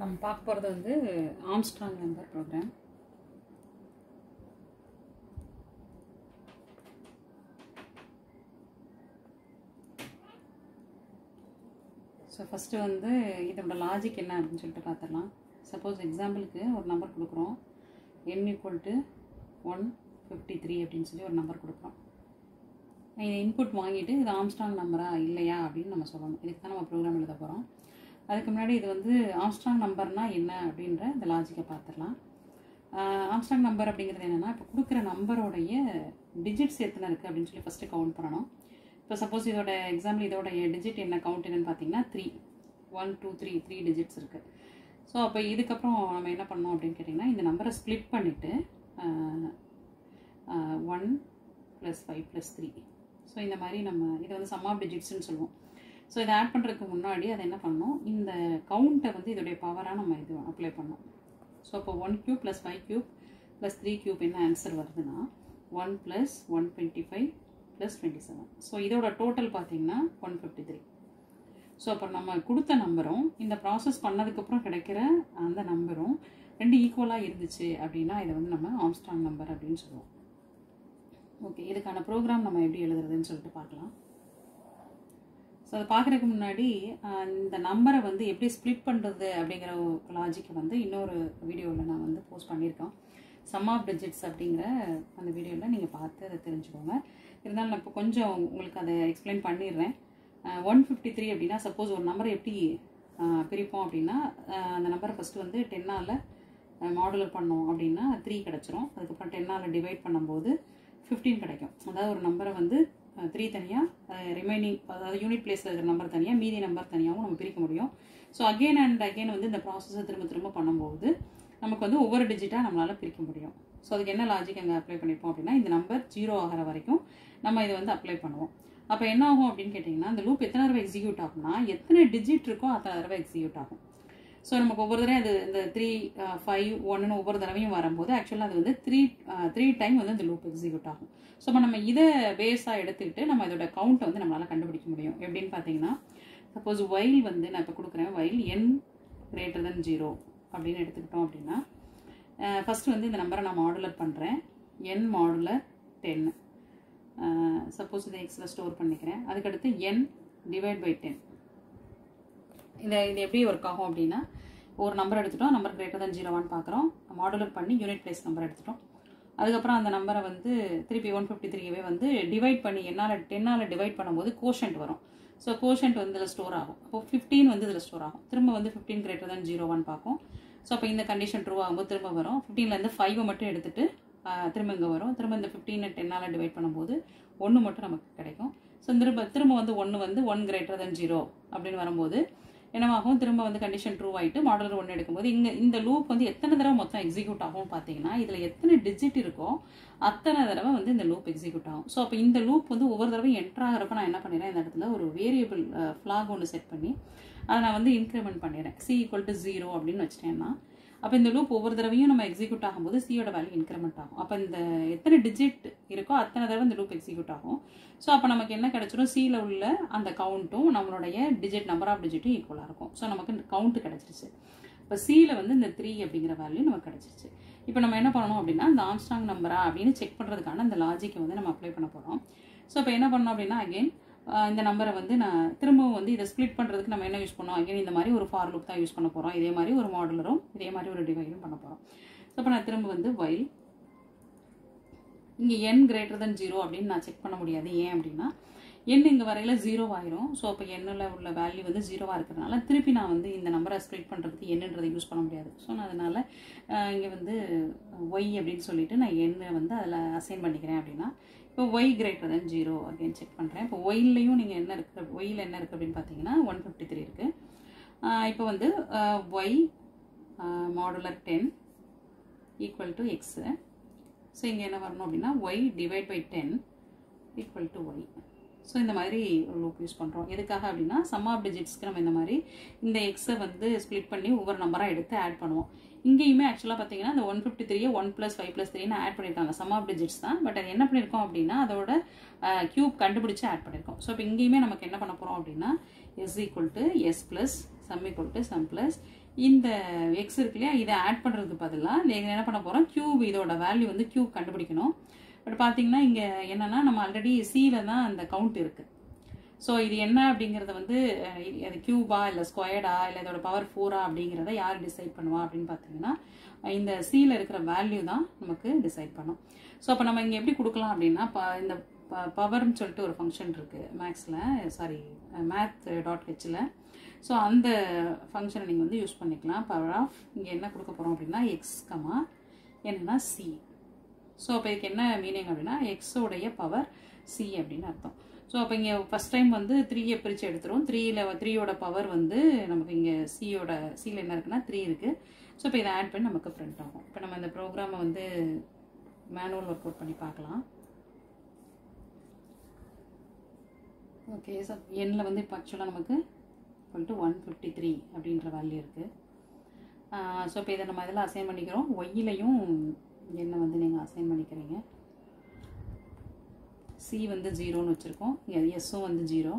நம்ம பார்க்க போகிறது வந்து Armstrong number program so first வந்து இதோட லாஜிக் என்ன அப்படின்னு சொல்லிட்டு பார்த்துடலாம் சப்போஸ் எக்ஸாம்பிளுக்கு ஒரு நம்பர் கொடுக்குறோம் N equal to one fifty three அப்படின்னு சொல்லி ஒரு நம்பர் கொடுக்குறோம் இதை இன்புட் வாங்கிட்டு இது ஆம்ஸ்ட்ராங் நம்பரா இல்லையா அப்படின்னு நம்ம சொல்லணும் இதுக்கு தான் நம்ம ப்ரோக்ராம் எழுத போகிறோம் அதுக்கு முன்னாடி இது வந்து ஆம்ஸ்ட்ராங் நம்பர்னா என்ன அப்படின்ற இந்த லாஜிக்கை பார்த்துடலாம் ஆம்ஸ்ட்ராங் நம்பர் அப்படிங்கிறது என்னென்னா இப்போ கொடுக்குற நம்பரோடைய டிஜிட்ஸ் எத்தனை இருக்குது அப்படின்னு சொல்லி ஃபஸ்ட்டு கவுண்ட் பண்ணணும் இப்போ சப்போஸ் இதோட எக்ஸாம்பிள் இதோட டிஜிட் என்ன கவுண்ட் என்னன்னு பார்த்தீங்கன்னா three one two three three digits இருக்குது ஸோ அப்போ இதுக்கப்புறம் நம்ம என்ன பண்ணோம் அப்படின்னு கேட்டிங்கன்னா இந்த நம்பரை ஸ்ப்ளிட் பண்ணிவிட்டு one plus five plus three so இந்த மாதிரி நம்ம இதை வந்து சம் ஆஃப் டிஜிட்ஸ்னு சொல்லுவோம் ஸோ இதை ஆட் பண்ணுறதுக்கு முன்னாடி அதை என்ன பண்ணோம் இந்த கவுண்ட்டை வந்து இதோடைய பவராக நம்ம இது அப்ளை பண்ணோம் ஸோ இப்போ one cube plus five cube plus three cube என்ன ஆன்சர் வருதுன்னா one plus one twenty five plus twenty seven so இதோட டோட்டல் பார்த்தீங்கன்னா ஒன் ஃபிஃப்டி த்ரீ ஸோ அப்போ நம்ம கொடுத்த நம்பரும் இந்த ப்ராசஸ் பண்ணதுக்கப்புறம் கிடைக்கிற அந்த நம்பரும் ரெண்டு ஈக்குவலாக இருந்துச்சு அப்படின்னா இதை வந்து நம்ம ஆம்ஸ்ட்ராங் நம்பர் அப்படின்னு சொல்லுவோம் ஓகே இதுக்கான ப்ரோக்ராம் நம்ம எப்படி எழுதுறதுன்னு சொல்லிட்டு பார்க்கலாம் ஸோ அதை பார்க்குறதுக்கு முன்னாடி இந்த நம்பரை வந்து எப்படி ஸ்ப்ளிட் பண்ணுறது அப்படிங்கிற லாஜிக்கை வந்து இன்னொரு வீடியோவில் நான் வந்து போஸ்ட் பண்ணியிருக்கோம் சம் ஆஃப் டிஜிட்ஸ் அப்படிங்கிற அந்த வீடியோவில் நீங்கள் பார்த்து அதை தெரிஞ்சுக்கோங்க இருந்தாலும் நான் இப்போ கொஞ்சம் உங்களுக்கு அதை எக்ஸ்பிளைன் பண்ணிடுறேன் ஒன் ஃபிஃப்டி த்ரீ அப்படின்னா சப்போஸ் ஒரு நம்பரை எப்படி பிரிப்போம் அப்படின்னா அந்த நம்பரை ஃபஸ்ட்டு வந்து டென்னால் மாடுலர் பண்ணோம் அப்படின்னா த்ரீ கிடச்சிரும் அதுக்கப்புறம் டென்னால் டிவைட் பண்ணும்போது ஃபிஃப்டீன் கிடைக்கும் அதாவது ஒரு நம்பரை வந்து த்ரீ தனியாக ரிமைனிங் அதாவது யூனிட் பிளேஸில் இருக்கிற நம்பர் தனியாக மீதி நம்பர் தனியாகவும் நம்ம பிரிக்க முடியும் ஸோ அகெயின் அண்ட் அகெயின் வந்து இந்த ப்ராசஸை திரும்ப திரும்ப பண்ணும்போது நமக்கு வந்து ஒவ்வொரு டிஜிட்டாக நம்மளால் பிரிக்க முடியும் ஸோ அதுக்கு என்ன லாஜிக் அங்கே அப்ளை பண்ணியிருப்போம் அப்படின்னா இந்த நம்பர் ஜீரோ ஆகிற வரைக்கும் நம்ம இதை வந்து அப்ளை பண்ணுவோம் அப்போ என்ன ஆகும் அப்படின்னு கேட்டிங்கன்னா இந்த லூப் எத்தனை தடவை எக்ஸிக்யூட் ஆகும்னா எத்தனை டிஜிட் இருக்கோ அத்தனை தடவை எக்ஸிக்யூட் ஆகும் ஸோ நமக்கு ஒவ்வொரு தடவையும் அது இந்த த்ரீ ஃபைவ் ஒன்னு ஒவ்வொரு தடவையும் வரும்போது ஆக்சுவலாக அது வந்து த்ரீ த்ரீ டைம் வந்து இந்த லூப் எக்ஸிக்யூட் ஆகும் ஸோ இப்போ நம்ம இதை பேஸாக எடுத்துக்கிட்டு நம்ம இதோட கவுண்ட்டை வந்து நம்மளால் கண்டுபிடிக்க முடியும் எப்படின்னு பார்த்தீங்கன்னா சப்போஸ் ஒயில் வந்து நான் இப்போ கொடுக்குறேன் while N greater than zero அப்படின்னு எடுத்துக்கிட்டோம் அப்படின்னா ஃபஸ்ட்டு வந்து இந்த நம்பரை நான் மாடுலர் பண்ணுறேன் என் மாடுலர் டென் சப்போஸ் இதை எக்ஸில் ஸ்டோர் பண்ணிக்கிறேன் அதுக்கடுத்து என் டிவைட் பை டென் இந்த இது எப்படி ஒர்க் ஆகும் அப்படின்னா ஒரு நம்பர் எடுத்துட்டோம் number greater than zero one பார்க்குறோம் மாடுலர் பண்ணி யூனிட் பிளேஸ் நம்பர் எடுத்துட்டோம் அதுக்கப்புறம் அந்த நம்பரை வந்து திருப்பி ஒன் ஃபிஃப்டி த்ரீயவே வந்து டிவைட் பண்ணி என்னால் டென்னால் டிவைட் பண்ணும்போது கோஷன்ட் வரும் ஸோ கோஷன்ட் வந்து இதில் ஸ்டோர் ஆகும் அப்போ ஃபிஃப்டீன் வந்து இதில் ஸ்டோர் ஆகும் திரும்ப வந்து fifteen greater than zero one பார்க்கும் ஸோ அப்போ இந்த கண்டிஷன் ட்ரூ ஆகும்போது திரும்ப வரும் ஃபிஃப்டீன்லேருந்து ஃபைவை மட்டும் எடுத்துகிட்டு திரும்ப இங்கே வரும் திரும்ப இந்த ஃபிஃப்டீனை டென்னால் டிவைட் பண்ணும்போது ஒன்று மட்டும் நமக்கு கிடைக்கும் ஸோ திரும்ப திரும்ப வந்து ஒன்று வந்து ஒன் கிரேட்டர் தென் ஜீரோ அப்படின்னு வரும்போது என்னவாகும் திரும்ப வந்து கண்டிஷன் ட்ரூ ஆகிட்டு மாடலர் ஒன்று எடுக்கும்போது இங்கே இந்த லூப் வந்து எத்தனை தடவை மொத்தம் எக்ஸிக்யூட் ஆகும் பார்த்தீங்கன்னா இதில் எத்தனை டிஜிட் இருக்கோ அத்தனை தடவை வந்து இந்த லூப் எக்ஸிக்யூட் ஆகும் ஸோ அப்போ இந்த லூப் வந்து ஒவ்வொரு தடவை என்ட்ரு ஆகிறப்ப நான் என்ன பண்ணிடுறேன் இந்த இடத்துல ஒரு வேரியபிள் ஃப்ளாக் ஒன்று செட் பண்ணி அதை நான் வந்து இன்க்ரிமெண்ட் பண்ணிடுறேன் சி ஈக்குவல் டு ஜீரோ அப்படின்னு வச்சிட்டேன்னா அப்போ இந்த லூப் ஒவ்வொரு தடவையும் நம்ம எக்ஸிக்யூட் ஆகும்போது சியோட வேல்யூ இன்க்ரிமெண்ட் ஆகும் அப்போ இந்த எத்தனை டிஜிட் இருக்கோ அத்தனை தடவை இந்த லூப் எக்ஸிக்யூட் ஆகும் ஸோ அப்போ நமக்கு என்ன கிடைச்சிரும் சியில் உள்ள அந்த கவுண்ட்டும் நம்மளுடைய டிஜிட் நம்பர் ஆஃப் டிஜிட்டும் ஈக்குவலாக இருக்கும் ஸோ நமக்கு கவுண்ட் கிடச்சிருச்சு இப்போ சியில் வந்து இந்த த்ரீ அப்படிங்கிற வேல்யூ நமக்கு கிடச்சிருச்சு இப்போ நம்ம என்ன பண்ணணும் அப்படின்னா இந்த ஆம்ஸ்ட்ராங் நம்பரா அப்படின்னு செக் பண்ணுறதுக்கான அந்த லாஜிக்கை வந்து நம்ம அப்ளை பண்ண போகிறோம் ஸோ இப்போ என்ன பண்ணோம் அப்படின்னா அகெயின் இந்த நம்பரை வந்து நான் திரும்பவும் வந்து இதை ஸ்ப்ளிட் பண்ணுறதுக்கு நம்ம என்ன யூஸ் பண்ணோம் அகைன் இந்த மாதிரி ஒரு ஃபார் லூப் தான் யூஸ் பண்ண போகிறோம் இதே மாதிரி ஒரு மாடுலரும் இதே மாதிரி ஒரு டிவைடும் பண்ண போகிறோம் ஸோ இப்போ நான் திரும்ப வந்து வைல் இங்கே என் கிரேட்டர் தென் ஜீரோ அப்படின்னு நான் செக் பண்ண முடியாது ஏன் அப்படின்னா என் இங்கே வரையில் ஜீரோ ஆயிரும் ஸோ அப்போ எண்ணில் உள்ள வேல்யூ வந்து ஜீரோவாக இருக்கிறதுனால திருப்பி நான் வந்து இந்த நம்பரை ஸ்ப்ளிட் பண்ணுறதுக்கு என்னன்றதை யூஸ் பண்ண முடியாது ஸோ நான் அதனால் இங்கே வந்து ஒய் அப்படின்னு சொல்லிட்டு நான் எண்ணை வந்து அதில் அசைன் பண்ணிக்கிறேன் அப்படின்னா இப்போ ஒய் கிரேட்டர் தென் ஜீரோ அப்படின்னு செக் பண்ணுறேன் இப்போ ஒய்லையும் நீங்கள் என்ன இருக்குது ஒயில் என்ன இருக்குது அப்படின்னு பார்த்தீங்கன்னா ஒன் ஃபிஃப்டி த்ரீ இருக்குது இப்போ வந்து Y modular ten equal to X so இங்கே என்ன வரணும் அப்படின்னா Y divide by ten equal to Y so இந்த மாதிரி ஒரு லூப் யூஸ் பண்ணுறோம் எதுக்காக அப்படின்னா சம் ஆஃப் டிஜிட்ஸ்க்கு நம்ம இந்த மாதிரி இந்த எக்ஸை வந்து ஸ்ப்ளிட் பண்ணி ஒவ்வொரு நம்பராக எடுத்து ஆட் பண்ணுவோம் இங்கேயுமே ஆக்சுவலாக பார்த்தீங்கன்னா இந்த ஒன் ஃபிஃப்டி த்ரீயை ஒன் ப்ளஸ் ஃபைவ் ப்ளஸ் த்ரீன்னு ஆட் பண்ணியிருக்காங்க சம் ஆஃப் டிஜிட்ஸ் தான் பட் அது என்ன பண்ணியிருக்கோம் அப்படின்னா அதோட கியூப் கண்டுபிடிச்சு ஆட் பண்ணியிருக்கோம் ஸோ இப்போ இங்கேயுமே நமக்கு என்ன பண்ண போகிறோம் அப்படின்னா S equal to S plus sum equal to sum plus இந்த எக்ஸ் இருக்கு இல்லையா இதை ஆட் பண்ணுறதுக்கு பதிலாக நீங்கள் என்ன பண்ண போகிறோம் கியூப் இதோட வேல்யூ வந்து கியூப் கண்டுபிடிக்கணும் பட் பார்த்தீங்கன்னா இங்கே என்னென்னா நம்ம ஆல்ரெடி சியில் தான் அந்த கவுண்ட் இருக்குது ஸோ இது என்ன அப்படிங்கிறத வந்து அஹ், இது- அது கியூபா இல்லை ஸ்கொயர்டா இல்லை இதோட பவர் ஃபோரா அப்படிங்கிறத யார் டிசைட் பண்ணுவா அப்படின்னு பார்த்தீங்கன்னா அஹ், இந்த சியில் இருக்கிற வேல்யூ தான் நமக்கு டிசைட் பண்ணும் ஸோ அப்போ நம்ம இங்கே எப்படி கொடுக்கலாம் அப்படின்னா ப இந்த பவர்னு சொல்லிட்டு ஒரு ஃபங்க்ஷன் இருக்குது மேக்ஸில் சாரி மேத் டாட் ஹெச்சில் ஸோ அந்த ஃபங்க்ஷனை நீங்கள் வந்து யூஸ் பண்ணிக்கலாம் பவர் ஆஃப் இங்கே என்ன கொடுக்க போகிறோம் அப்படின்னா எக்ஸ் கமா என்னன்னா சி ஸோ அப்போ இதுக்கு என்ன மீனிங் அப்படின்னா எக்ஸோடைய பவர் சி அப்படின்னு அர்த்தம் ஸோ அப்போ இங்கே ஃபஸ்ட் டைம் வந்து த்ரீயை பிரித்து எடுத்துரும் த்ரீயில் த்ரீயோட பவர் வந்து நமக்கு இங்கே சியோட சியில் என்ன இருக்குன்னா த்ரீ இருக்குது ஸோ இப்போ இதை ஆட் பண்ணி நமக்கு பிரிண்ட் ஆகும் இப்போ நம்ம இந்த ப்ரோக்ராமை வந்து மேனுவல் ஒர்க் அவுட் பண்ணி பார்க்கலாம் ஓகே ஸோ எண்ணில் வந்து இப்போ ஆக்சுவலாக நமக்கு ஈக்குவல் ஒன் ஃபிஃப்டி த்ரீ அப்படின்ற வேல்யூ இருக்குது ஸோ இப்போ இதை நம்ம இதில் அசைன் பண்ணிக்கிறோம் ஒய்யிலையும் எண்ணை வந்து நீங்கள் அசைன் பண்ணிக்கிறீங்க சி வந்து ஜீரோன்னு வச்சுருக்கோம் எஸ்ஸும் வந்து ஜீரோ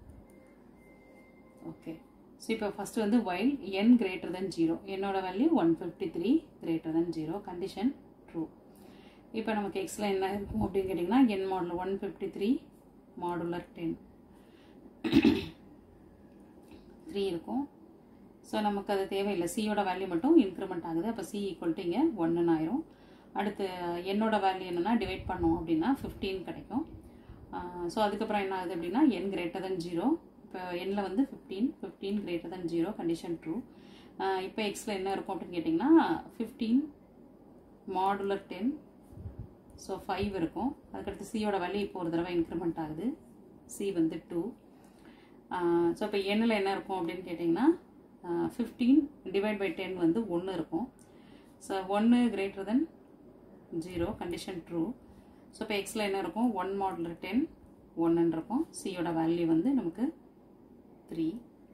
ஓகே ஸோ இப்போ ஃபஸ்ட்டு வந்து while N greater than zero என்னோட value one fifty three greater than zero condition true இப்போ நமக்கு எக்ஸில் என்ன இருக்கும் அப்படின்னு கேட்டிங்கன்னா N model one fifty three modular ten three இருக்கும் ஸோ நமக்கு அது தேவையில்லை சியோட வேல்யூ மட்டும் இன்க்ரிமெண்ட் ஆகுது அப்போ சி ஈக்குவல் டு இங்கே ஒன்றுன்னு ஆயிரும் அடுத்து என்னோட வேல்யூ என்னென்னா டிவைட் பண்ணோம் அப்படின்னா ஃபிஃப்டீன் கிடைக்கும் ஸோ அதுக்கப்புறம் என்ன ஆகுது அப்படின்னா என் கிரேட்டர் தென் ஜீரோ இப்போ எண்ணில் வந்து fifteen fifteen greater than zero condition true இப்போ எக்ஸில் என்ன இருக்கும் அப்படின்னு கேட்டிங்கன்னா fifteen modular ten so five இருக்கும் அதுக்கடுத்து சியோட வேல்யூ இப்போ ஒரு தடவை இன்க்ரிமெண்ட் ஆகுது சி வந்து டூ ஸோ இப்போ எண்ணில் என்ன இருக்கும் அப்படின்னு கேட்டிங்கன்னா ஃபிஃப்டீன் டிவைட் பை டென் வந்து ஒன்று இருக்கும் ஸோ ஒன்று greater than zero condition true so இப்போ எக்ஸில் என்ன இருக்கும் ஒன் மாடலர் டென் ஒன்றுன்னு இருக்கும் சியோட வேல்யூ வந்து நமக்கு த்ரீ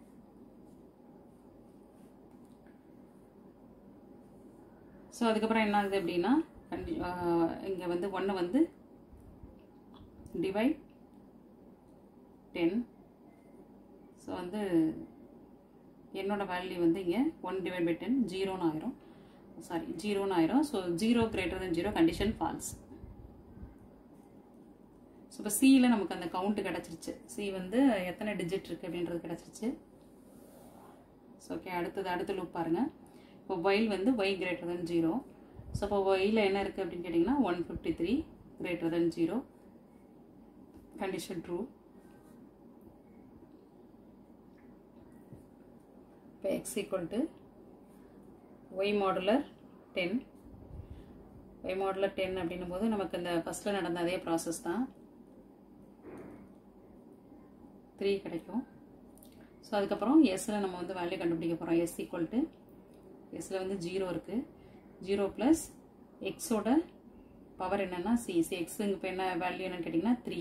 ஸோ அதுக்கப்புறம் என்ன ஆகுது அப்படின்னா கண்டி இங்கே வந்து ஒன்று வந்து டிவைட் டென் ஸோ வந்து என்னோட வேல்யூ வந்து இங்கே ஒன் டிவைட் பை டென் ஜீரோன்னு ஆயிரும் சாரி ஜீரோன்னு ஆயிரும் so zero greater than zero condition false so இப்போ சியில் நமக்கு அந்த கவுண்ட் கிடச்சிருச்சு சி வந்து எத்தனை டிஜிட் இருக்குது அப்படின்றது கிடச்சிருச்சு ஸோ ஓகே அடுத்தது அடுத்த லூப் பாருங்கள் இப்போ ஒயில் வந்து Y greater than zero so இப்போ ஒயில் என்ன இருக்குது அப்படின்னு கேட்டிங்கன்னா one fifty three greater than zero condition true இப்போ X equal to Y modular ten Y modular ten அப்படின்னும் போது நமக்கு இந்த ஃபஸ்ட்டில் நடந்த அதே ப்ராசஸ் தான் த்ரீ கிடைக்கும் ஸோ அதுக்கப்புறம் எஸ்ஸில் நம்ம வந்து வேல்யூ கண்டுபிடிக்க போகிறோம் எஸ் ஈக்குவல் டு எஸ்ஸில் வந்து ஜீரோ இருக்குது ஜீரோ ப்ளஸ் எக்ஸோட பவர் என்னென்னா சி சி எக்ஸுங்க இப்போ என்ன வேல்யூ என்னன்னு கேட்டிங்கன்னா த்ரீ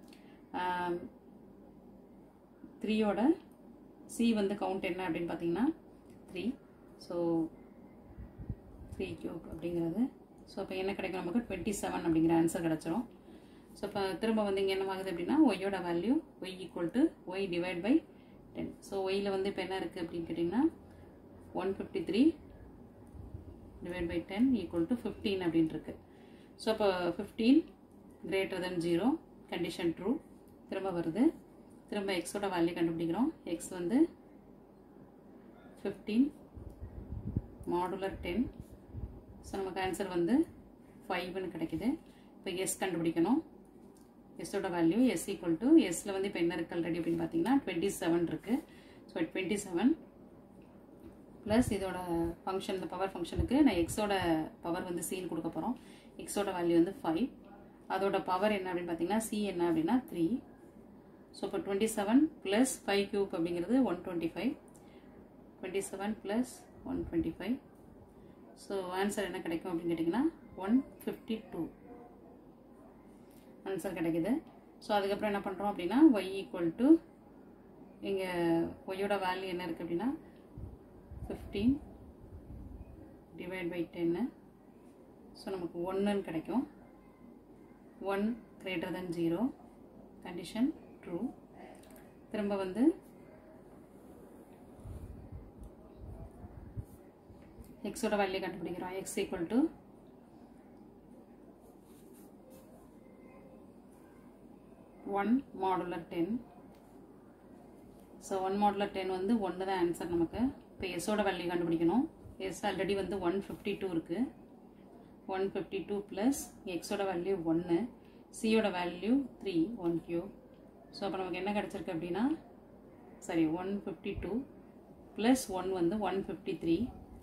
த்ரீயோட சி வந்து கவுண்ட் என்ன அப்படின்னு பார்த்தீங்கன்னா த்ரீ ஸோ த்ரீ கியூப் அப்படிங்கிறது ஸோ அப்போ என்ன கிடைக்கும் நமக்கு டுவெண்ட்டி செவன் அப்படிங்கிற ஆன்சர் கிடச்சிரும் ஸோ இப்போ திரும்ப வந்து இங்கே என்ன ஆகுது அப்படின்னா ஒய்யோட value Y equal to Y divide by ten so ஒய்யில் வந்து இப்போ என்ன இருக்குது அப்படின்னு கேட்டிங்கன்னா one fifty three divide by ten equal to fifteen அப்படின்னு இருக்கு ஸோ அப்போ fifteen greater than zero condition true திரும்ப வருது திரும்ப எக்ஸோட வேல்யூ கண்டுபிடிக்கிறோம் எக்ஸ் வந்து ஃபிஃப்டீன் மாடுலர் டென் ஸோ நமக்கு ஆன்சர் வந்து ஃபைவ்னு கிடைக்குது இப்போ எஸ் கண்டுபிடிக்கணும் எஸ்ஸோட வேல்யூ எஸ் ஈக்குவல் டு எஸ்ஸில் வந்து இப்போ என்ன இருக்கு ஆல்ரெடி அப்படின்னு பார்த்தீங்கன்னா டுவெண்ட்டி செவன் இருக்குது ஸோ டுவெண்ட்டி செவன் ப்ளஸ் இதோட ஃபங்க்ஷன் இந்த பவர் ஃபங்க்ஷனுக்கு நான் எக்ஸோட பவர் வந்து சீன் கொடுக்க போகிறோம் எக்ஸோட வேல்யூ வந்து ஃபைவ் அதோட பவர் என்ன அப்படின்னு பார்த்தீங்கன்னா சி என்ன அப்படின்னா த்ரீ ஸோ இப்போ twenty seven plus five cube அப்படிங்கிறது one twenty five twenty seven plus one twenty five so answer என்ன கிடைக்கும் அப்படின்னு கேட்டிங்கன்னா ஒன் ஃபிஃப்டி டூ ஆன்சர் கிடைக்குது ஸோ அதுக்கப்புறம் என்ன பண்ணுறோம் அப்படின்னா ஒய் ஈக்குவல் டு இங்கே ஒய்யோட வேல்யூ என்ன இருக்குது அப்படின்னா ஃபிஃப்டீன் டிவைட் பை டென்னு ஸோ நமக்கு ஒன்றுன்னு கிடைக்கும் one greater than zero condition true திரும்ப வந்து எக்ஸோட வேல்யூ கண்டுபிடிக்கிறோம் X equal to one modular ten so one modular ten வந்து ஒன்று தான் ஆன்சர் நமக்கு இப்போ எஸ்ஸோட வேல்யூ கண்டுபிடிக்கணும் எஸ் ஆல்ரெடி வந்து ஒன் ஃபிஃப்டி டூ இருக்குது ஒன் ஃபிஃப்டி டூ ப்ளஸ் எக்ஸோட வேல்யூ ஒன்று சியோட value three one cube so அப்போ நமக்கு என்ன கிடச்சிருக்கு அப்படின்னா சரி one fifty two plus one வந்து ஒன் ஃபிஃப்டி த்ரீ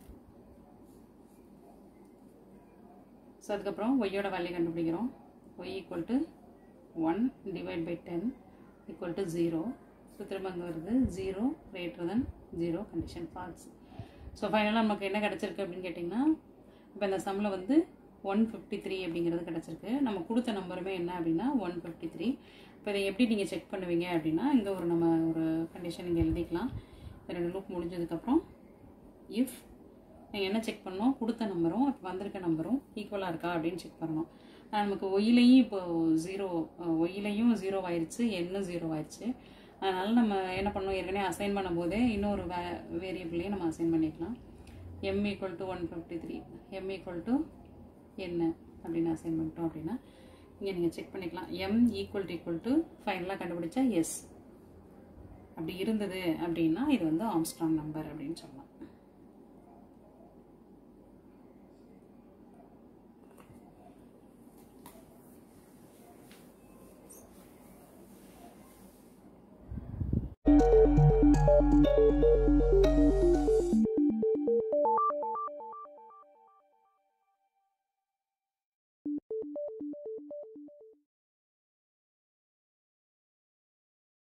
ஸோ அதுக்கப்புறம் ஒய்யோட வேல்யூ கண்டுபிடிக்கிறோம் Y equal to one divide by ten equal to zero so திரும்ப அங்கே வருது zero greater than zero condition false so ஃபைனலாக நமக்கு என்ன கிடச்சிருக்கு அப்படின்னு கேட்டிங்கன்னா இப்போ இந்த சம்மில் வந்து ஒன் ஃபிஃப்டி த்ரீ அப்படிங்கிறது கிடச்சிருக்கு நம்ம கொடுத்த நம்பருமே என்ன அப்படின்னா ஒன் ஃபிஃப்டி த்ரீ இப்போ இதை எப்படி நீங்கள் செக் பண்ணுவீங்க அப்படின்னா இங்கே ஒரு நம்ம ஒரு கண்டிஷன் இங்கே எழுதிக்கலாம் இந்த ரெண்டு லூப் முடிஞ்சதுக்கப்புறம் இஃப் நீங்கள் என்ன செக் பண்ணோம் கொடுத்த நம்பரும் இப்போ வந்திருக்க நம்பரும் ஈக்குவலாக இருக்கா அப்படின்னு செக் பண்ணணும் ஆனா, நமக்கு ஒயிலையும் இப்போ ஜீரோ ஒயிலையும் ஜீரோ ஆயிடுச்சு எண்ணும் ஜீரோ ஆயிடுச்சு அதனால் நம்ம என்ன பண்ணோம் ஏற்கனவே அசைன் பண்ணும்போதே இன்னொரு வே வேரியபிளையும் நம்ம அசைன் பண்ணிக்கலாம் M equal to one fifty three M equal to என்ன அப்படின்னு அசைன் பண்ணிட்டோம் அப்படின்னா இங்கே நீங்கள் செக் பண்ணிக்கலாம் M equal to equal to ஃபைனலாக கண்டுபிடிச்சா எஸ் அப்படி இருந்தது அப்படின்னா இது வந்து ஆம்ஸ்ட்ராங் நம்பர் அப்படின்னு சொல்லலாம் Thank you.